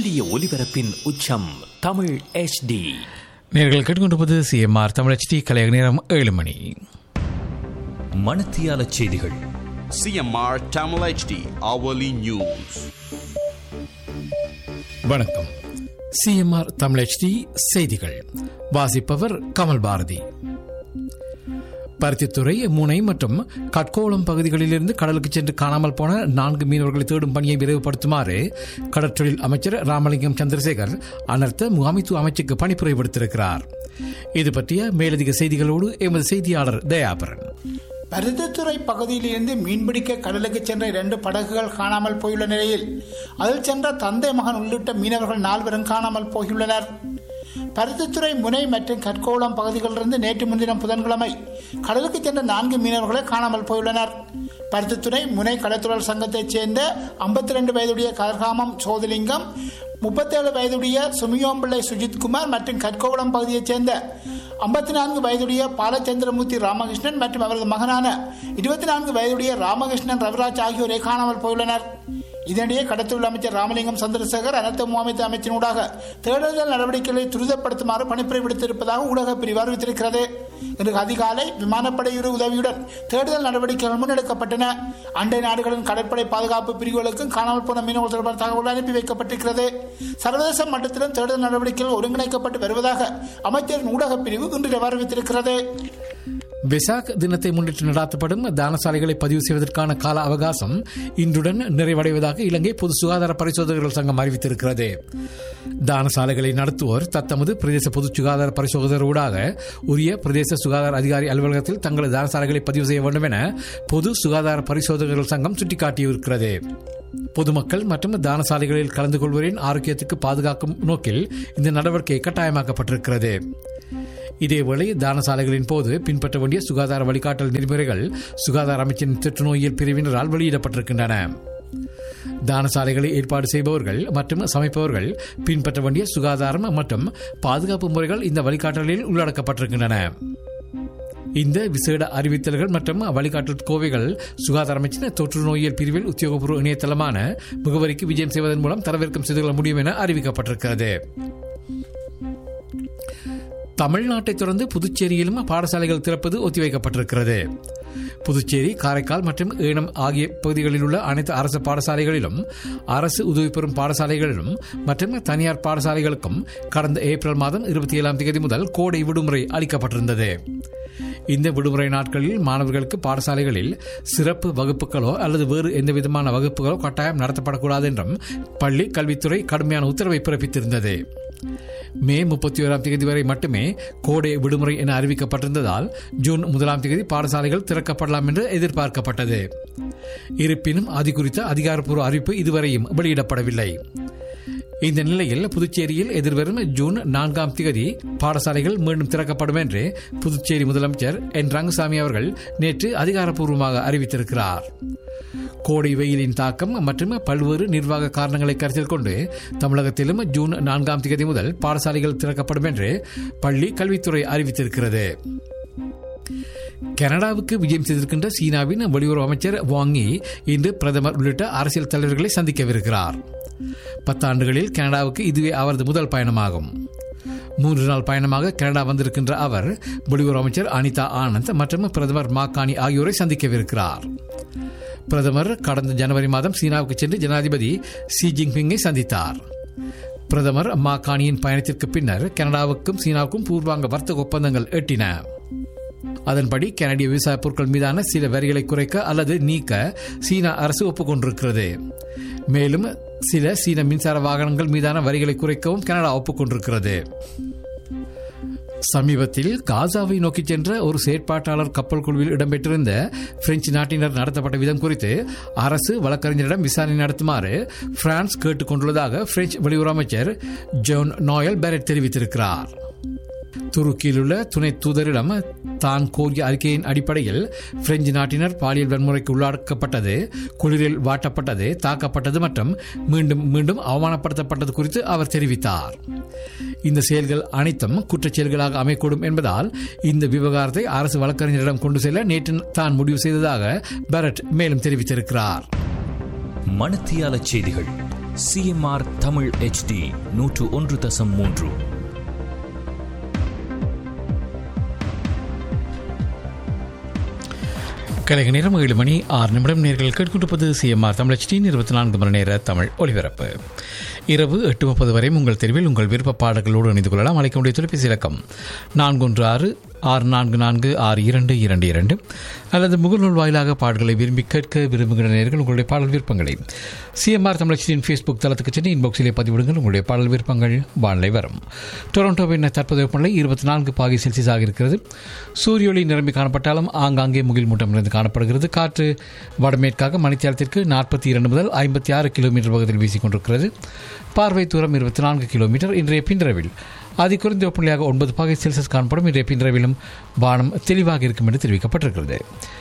சூரிய ஒளிபரப்பின் உச்சம் தமிழ் HD நேர்கள் கேட்டுக்கொண்டிருப்பது சிஎம்ஆர் தமிழச்டி கலையக நேரம் ஏழு மணி மணத்தியால செய்திகள் CMR Tamil HD hourly news. வணக்கம் சிஎம்ஆர் தமிழச்டி செய்திகள் வாசிப்பவர் கமல் பாரதி பருத்தித்துறை முனை மற்றும் கட்கோளம் பகுதிகளிலிருந்து கடலுக்கு சென்று காணாமல் போன நான்கு மீனவர்களை தேடும் பணியை விரைவுபடுத்துமாறு கடற்றொழில் அமைச்சர் ராமலிங்கம் சந்திரசேகர் அனர்த்த முகாமைத்துவ அமைச்சுக்கு பணிப்புரை விடுத்திருக்கிறார் இது பற்றிய மேலதிக செய்திகளோடு எமது செய்தியாளர் தயாபரன் பருத்தித்துறை பகுதியிலிருந்து மீன்பிடிக்க கடலுக்கு சென்ற இரண்டு படகுகள் காணாமல் போயுள்ள நிலையில் அதில் சென்ற தந்தை மகன் உள்ளிட்ட மீனவர்கள் நால்வரும் காணாமல் போயுள்ளனர் பருத்தித்துறை முனை மற்றும் கற்கோளம் பகுதிகளிலிருந்து நேற்று முன்தினம் புதன்கிழமை கடலுக்கு சென்ற நான்கு மீனவர்களை காணாமல் போயுள்ளனர் பருத்தித்துறை முனை கடற்தொழில் சங்கத்தைச் சேர்ந்த ஐம்பத்தி ரெண்டு வயதுடைய கதிர்காமம் சோதிலிங்கம் முப்பத்தேழு வயதுடைய சுமியோம்பிள்ளை சுஜித்குமார் மற்றும் கற்கோவளம் பகுதியைச் சேர்ந்த ஐம்பத்தி நான்கு வயதுடைய பாலச்சந்திரமூர்த்தி ராமகிருஷ்ணன் மற்றும் அவரது மகனான இருபத்தி நான்கு வயதுடைய ராமகிருஷ்ணன் ரவிராஜ் ஆகியோரை காணாமல் போயுள்ளனர் இதனிடையே கடத்தொழில் அமைச்சர் ராமலிங்கம் சந்திரசேகர் அனைத்து முகாமைத்து அமைச்சினூடாக தேடுதல் நடவடிக்கைகளை துரிதப்படுத்துமாறு பணிப்புரை விடுத்திருப்பதாக ஊடக பிரிவு அறிவித்திருக்கிறது இன்று அதிகாலை விமானப்படை உதவியுடன் தேடுதல் நடவடிக்கைகள் முன்னெடுக்கப்பட்டன அண்டை நாடுகளின் கடற்படை பாதுகாப்பு பிரிவுகளுக்கும் காணாமல் போன மீனவர்கள் தொடர்பான தகவல் அனுப்பி வைக்கப்பட்டிருக்கிறது சர்வதேச மட்டத்திலும் தேடுதல் நடவடிக்கைகள் ஒருங்கிணைக்கப்பட்டு வருவதாக அமைச்சரின் ஊடக பிரிவு இன்று அறிவித்திருக்கிறது வெசாக் தினத்தை முன்னிட்டு நடாத்தப்படும் தானசாலைகளை பதிவு செய்வதற்கான கால அவகாசம் இன்றுடன் நிறைவடைவதாக இலங்கை பொது சுகாதார பரிசோதகர்கள் சங்கம் அறிவித்திருக்கிறது தானசாலைகளை நடத்துவோர் தத்தமது பிரதேச பொது சுகாதார பரிசோதகர் ஊடாக உரிய பிரதேச சுகாதார அதிகாரி அலுவலகத்தில் தங்களது தானசாலைகளை பதிவு செய்ய வேண்டும் என பொது சுகாதார பரிசோதகர்கள் சங்கம் சுட்டிக்காட்டியிருக்கிறது பொதுமக்கள் மற்றும் தானசாலைகளில் கலந்து கொள்வோரின் ஆரோக்கியத்துக்கு பாதுகாக்கும் நோக்கில் இந்த நடவடிக்கை கட்டாயமாக்கப்பட்டிருக்கிறது இதேவேளை தானசாலைகளின் போது பின்பற்ற வேண்டிய சுகாதார வழிகாட்டல் நெறிமுறைகள் சுகாதார அமைச்சின் தொற்றுநோயியல் பிரிவினரால் வெளியிடப்பட்டிருக்கின்றன தானசாலைகளை ஏற்பாடு செய்பவர்கள் மற்றும் சமைப்பவர்கள் பின்பற்ற வேண்டிய சுகாதாரம் மற்றும் பாதுகாப்பு முறைகள் இந்த வழிகாட்டலில் உள்ளடக்கப்பட்டிருக்கின்றன இந்த விசேட அறிவித்தல்கள் மற்றும் வழிகாட்டல் கோவைகள் சுகாதார அமைச்சின் தொற்று நோயியல் பிரிவில் உத்தியோகபூர்வ இணையதளமான முகவரிக்கு விஜயம் செய்வதன் மூலம் தரவிறக்கம் செய்து கொள்ள முடியும் என அறிவிக்கப்பட்டிருக்கிறது தமிழ்நாட்டை தொடர்ந்து புதுச்சேரியிலும் பாடசாலைகள் திறப்பது ஒத்திவைக்கப்பட்டிருக்கிறது புதுச்சேரி காரைக்கால் மற்றும் ஏனம் ஆகிய பகுதிகளில் உள்ள அனைத்து அரசு பாடசாலைகளிலும் அரசு உதவி பெறும் பாடசாலைகளிலும் மற்றும் தனியார் பாடசாலைகளுக்கும் கடந்த ஏப்ரல் மாதம் இருபத்தி ஏழாம் தேதி முதல் கோடை விடுமுறை அளிக்கப்பட்டிருந்தது இந்த விடுமுறை நாட்களில் மாணவர்களுக்கு பாடசாலைகளில் சிறப்பு வகுப்புகளோ அல்லது வேறு எந்த விதமான வகுப்புகளோ கட்டாயம் நடத்தப்படக்கூடாது என்றும் பள்ளி கல்வித்துறை கடுமையான உத்தரவை பிறப்பித்திருந்தது மே முப்பத்தி ஓராம் தேதி வரை மட்டுமே கோடை விடுமுறை என அறிவிக்கப்பட்டிருந்ததால் ஜூன் முதலாம் தேதி பாடசாலைகள் திறக்கப்படலாம் என்று எதிர்பார்க்கப்பட்டது இருப்பினும் அது குறித்த அதிகாரப்பூர்வ அறிவிப்பு இதுவரையும் வெளியிடப்படவில்லை இந்த நிலையில் புதுச்சேரியில் எதிர்வரும் ஜூன் நான்காம் தேதி பாடசாலைகள் மீண்டும் திறக்கப்படும் என்று புதுச்சேரி முதலமைச்சர் என் ரங்கசாமி அவர்கள் நேற்று அதிகாரப்பூர்வமாக அறிவித்திருக்கிறார் கோடை வெயிலின் தாக்கம் மற்றும் பல்வேறு நிர்வாக காரணங்களை கருத்தில் கொண்டு தமிழகத்திலும் ஜூன் நான்காம் தேதி முதல் பாடசாலைகள் திறக்கப்படும் என்று பள்ளி கல்வித்துறை அறிவித்திருக்கிறது கனடாவுக்கு விஜயம் செய்திருக்கின்ற சீனாவின் வெளியுறவு அமைச்சர் வாங்கி இன்று பிரதமர் உள்ளிட்ட அரசியல் தலைவர்களை சந்திக்கவிருக்கிறார் பத்தாண்டுகளில் கனடாவுக்கு இதுவே அவரது முதல் பயணமாகும் மூன்று நாள் பயணமாக கனடா வந்திருக்கின்ற அவர் வெளியுறவு அமைச்சர் அனிதா ஆனந்த் மற்றும் பிரதமர் மாக்கானி ஆகியோரை சந்திக்கவிருக்கிறார் பிரதமர் கடந்த ஜனவரி மாதம் சீனாவுக்கு சென்று ஜனாதிபதி ஷி ஜின்பிங்கை சந்தித்தார் பிரதமர் மாகாணியின் பயணத்திற்கு பின்னர் கனடாவுக்கும் சீனாவுக்கும் பூர்வாங்க வர்த்தக ஒப்பந்தங்கள் எட்டின அதன்படி கனடிய விவசாய பொருட்கள் மீதான சில வரிகளை குறைக்க அல்லது நீக்க சீனா அரசு ஒப்புக்கொண்டிருக்கிறது மேலும் சில சீன மின்சார வாகனங்கள் மீதான வரிகளை குறைக்கவும் கனடா ஒப்புக்கொண்டிருக்கிறது சமீபத்தில் காசாவை நோக்கி சென்ற ஒரு செயற்பாட்டாளர் கப்பல் குழுவில் இடம்பெற்றிருந்த பிரெஞ்சு நாட்டினர் நடத்தப்பட்ட விதம் குறித்து அரசு வழக்கறிஞரிடம் விசாரணை நடத்துமாறு பிரான்ஸ் கேட்டுக் கொண்டுள்ளதாக பிரெஞ்சு வெளியுறவு அமைச்சர் ஜோன் நோயல் பெரட் தெரிவித்திருக்கிறார் துருக்கியில் உள்ள துணை தூதரிடம் தான் கோரிய அறிக்கையின் அடிப்படையில் பிரெஞ்சு நாட்டினர் பாலியல் வன்முறைக்கு உள்ளாக்கப்பட்டது குளிரில் வாட்டப்பட்டது தாக்கப்பட்டது மற்றும் மீண்டும் மீண்டும் அவமானப்படுத்தப்பட்டது குறித்து அவர் தெரிவித்தார் இந்த செயல்கள் அனைத்தும் குற்றச் செயல்களாக அமையக்கூடும் என்பதால் இந்த விவகாரத்தை அரசு வழக்கறிஞரிடம் கொண்டு செல்ல நேற்று தான் முடிவு செய்ததாக பெரட் மேலும் தெரிவித்திருக்கிறார் மணத்தியால செய்திகள் சிஎம்ஆர் தமிழ் ஹெச்டி நூற்று ஒன்று தசம் மூன்று கலைக நேரம் ஏழு மணி ஆறு நிமிடம் நேர்கள் கேட்கொண்டிருப்பது சிஎம்ஆர் தமிழச்சியின் இருபத்தி நான்கு மணி நேர தமிழ் ஒலிபரப்பு இரவு எட்டு முப்பது வரை உங்கள் தெருவில் உங்கள் விருப்ப பாடல்களோடு இணைந்து கொள்ளலாம் அழைக்க முடிய தொலைபேசி இலக்கம் நான்கு ஒன்று ஆறு ஆறு நான்கு நான்கு ஆறு இரண்டு இரண்டு இரண்டு அல்லது முகநூல் வாயிலாக பாடல்களை விரும்பி கேட்க விரும்புகிற நேர்கள் உங்களுடைய பாடல் விருப்பங்களை சிஎம்ஆர் தமிழச்சியின் ஃபேஸ்புக் தளத்துக்கு சென்று இன்பாக்ஸிலே பதிவிடுங்கள் உங்களுடைய பாடல் விருப்பங்கள் வானிலை வரும் டொரண்டோவின் தற்போதைய வெப்பநிலை இருபத்தி நான்கு பாகை செல்சியஸ் ஆக இருக்கிறது சூரிய ஒளி நிரம்பி காணப்பட்டாலும் ஆங்காங்கே முகில் மூட்டம் நிறைந்து காணப்படுகிறது காற்று வடமேற்காக மணித்தியாலத்திற்கு நாற்பத்தி இரண்டு முதல் ஐம்பத்தி ஆறு கிலோமீட்டர் பகுதியில் வீசிக்கொண்டிருக்கிறது பார்வை தூரம் இருபத்தி நான்கு கிலோமீட்டர் இன்றைய பின்றரவில் அதி குறைந்த வெப்பநிலையாக ஒன்பது பாகை செல்சியஸ் காணப்படும் இன்றைய பின்றரவிலும் வானம் தெளிவாக இருக்கும் என்று தெரிவிக்கப்பட்டிருக்கிறது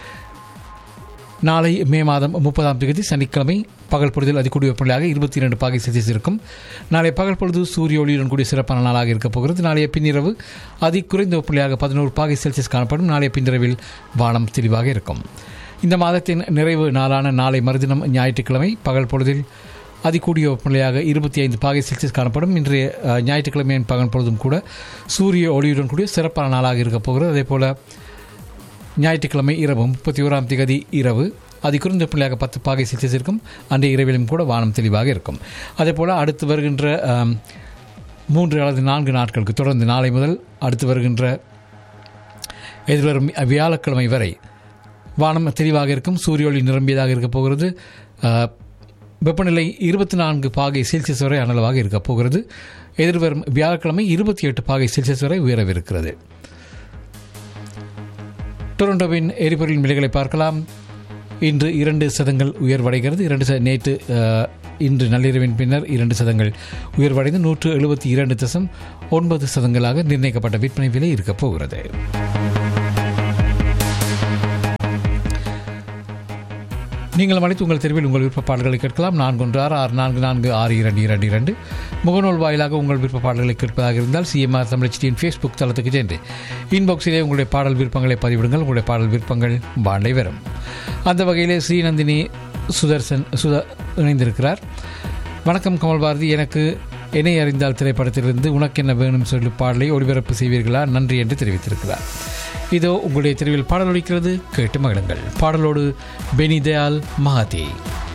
நாளை மே மாதம் முப்பதாம் தேதி சனிக்கிழமை பகல் பொழுதில் அதிகூடிய வெப்பநிலையாக இருபத்தி இரண்டு பாகை செல்சியஸ் இருக்கும் நாளை பகல் பொழுது சூரிய ஒளியுடன் கூடிய சிறப்பான நாளாக இருக்கப் போகிறது நாளைய பின்னிரவு அதி குறைந்த வெப்பநிலையாக பதினோரு பாகை செல்சியஸ் காணப்படும் நாளைய பின்னிரவில் வானம் தெளிவாக இருக்கும் இந்த மாதத்தின் நிறைவு நாளான நாளை மறுதினம் ஞாயிற்றுக்கிழமை பகல் பொழுதில் அதிகூடிய வெப்பநிலையாக இருபத்தி ஐந்து பாகை செல்சியஸ் காணப்படும் இன்றைய அஹ், ஞாயிற்றுக்கிழமையின் பகல் பொழுதும் கூட சூரிய ஒளியுடன் கூடிய சிறப்பான நாளாக இருக்கப் போகிறது அதே போல ஞாயிற்றுக்கிழமை இரவு முப்பத்தி ஓராம் திகதி இரவு அதி குறைந்த வெப்பநிலையாக பத்து பாகை செல்சியஸ் இருக்கும் அன்றைய இரவிலும் கூட வானம் தெளிவாக இருக்கும் அதே போல் அடுத்து வருகின்ற ஆம், மூன்று அல்லது நான்கு நாட்களுக்கு தொடர்ந்து நாளை முதல் அடுத்து வருகின்ற எதிர்வரும் வியாழக்கிழமை வரை வானம் தெளிவாக இருக்கும் சூரிய ஒளி நிரம்பியதாக இருக்கப் போகிறது ஆ, வெப்பநிலை இருபத்தி நான்கு பாகை செல்சியஸ் வரை அனளவாக இருக்கப் போகிறது எதிர்வரும் வியாழக்கிழமை இருபத்தி எட்டு பாகை செல்சியஸ் வரை உயரவிருக்கிறது டொரண்டோவின் எரிபொருளின் விலைகளை பார்க்கலாம் இன்று இரண்டு சதங்கள் உயர்வடைகிறது இரண்டு ச நேற்று அஹ், இன்று நள்ளிரவின் பின்னர் இரண்டு சதங்கள் உயர்வடைந்து நூற்று எழுபத்தி இரண்டு தசம் ஒன்பது சதங்களாக நிர்ணயிக்கப்பட்ட விற்பனை விலை இருக்கப் போகிறது நீங்கள் அனைத்து உங்கள் தெருவில் உங்கள் விருப்ப பாடல்களை கேட்கலாம் நான்கு ஒன்று ஆறு ஆறு நான்கு நான்கு ஆறு இரண்டு இரண்டு இரண்டு முகநூல் வாயிலாக உங்கள் விருப்ப பாடல்களை கேட்பதாக இருந்தால் சிஎம்ஆர் தமிழச்சியின் ஃபேஸ்புக் தளத்துக்கு சென்று இன்பாக்ஸிலே உங்களுடைய பாடல் விருப்பங்களை பதிவிடுங்கள் உங்களுடைய பாடல் விருப்பங்கள் பாண்டை வரும் அந்த வகையிலே ஸ்ரீநந்தினி சுதர்சன் சுத இணைந்திருக்கிறார் வணக்கம் கமல் பாரதி எனக்கு என்னை அறிந்தால் திரைப்படத்திலிருந்து உனக்கு என்ன வேணும் சொல்லி பாடலை ஒளிபரப்பு செய்வீர்களா நன்றி என்று தெரிவித்திருக்கிறார் இதோ உங்களுடைய தெருவில் பாடல் ஒலிக்கிறது கேட்டு மகிழுங்கள் பாடலோடு பெனி தயால் மகாதே